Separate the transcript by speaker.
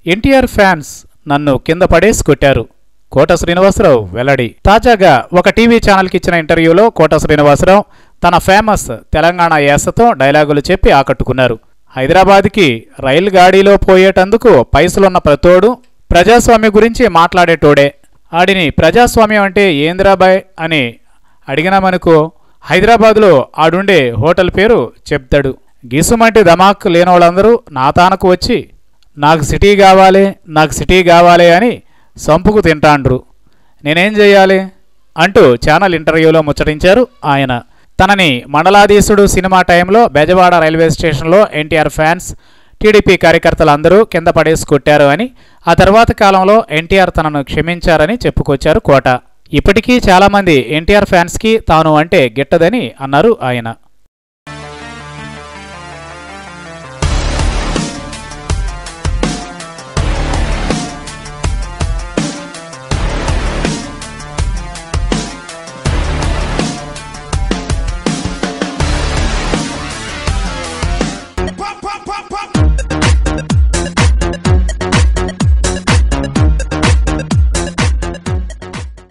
Speaker 1: NTR fans నన్ను కింద పడేసి కొట్టారు కోట శ్రీనివాసరావు వెల్లడి తాజాగా ఒక టీవీ ఛానల్కి ఇచ్చిన ఇంటర్వ్యూలో కోట శ్రీనివాసరావు తన ఫేమస్ తెలంగాణ యాసతో డైలాగులు చెప్పి ఆకట్టుకున్నారు హైదరాబాద్కి రైలు గాడిలో పోయేటందుకు పైసలున్న ప్రతోడు ప్రజాస్వామ్యం గురించి మాట్లాడేటోడే ఆడిని ప్రజాస్వామ్యం అంటే ఏంద్రాబాయ్ అని అడిగినామనుకో హైదరాబాద్లో ఆడుండే హోటల్ పేరు చెప్తాడు గీసుమంటి ధమాక్ లేని వాళ్ళందరూ నా తానకు వచ్చి నాకు సిటీ కావాలి నాకు సిటీ కావాలి అని సంపుకు తింటాండ్రు నేనేం చెయ్యాలి అంటూ ఛానల్ ఇంటర్వ్యూలో ముచ్చటించారు ఆయన తనని మండలాధీశుడు సినిమా టైంలో బెజవాడ రైల్వే స్టేషన్లో ఎన్టీఆర్ ఫ్యాన్స్ టీడీపీ కార్యకర్తలు అందరూ కింద పడేసి కొట్టారు అని ఆ తర్వాత కాలంలో ఎన్టీఆర్ తనను క్షమించారని చెప్పుకొచ్చారు కోట ఇప్పటికీ చాలామంది ఎన్టీఆర్ ఫ్యాన్స్కి తాను అంటే గిట్టదని అన్నారు ఆయన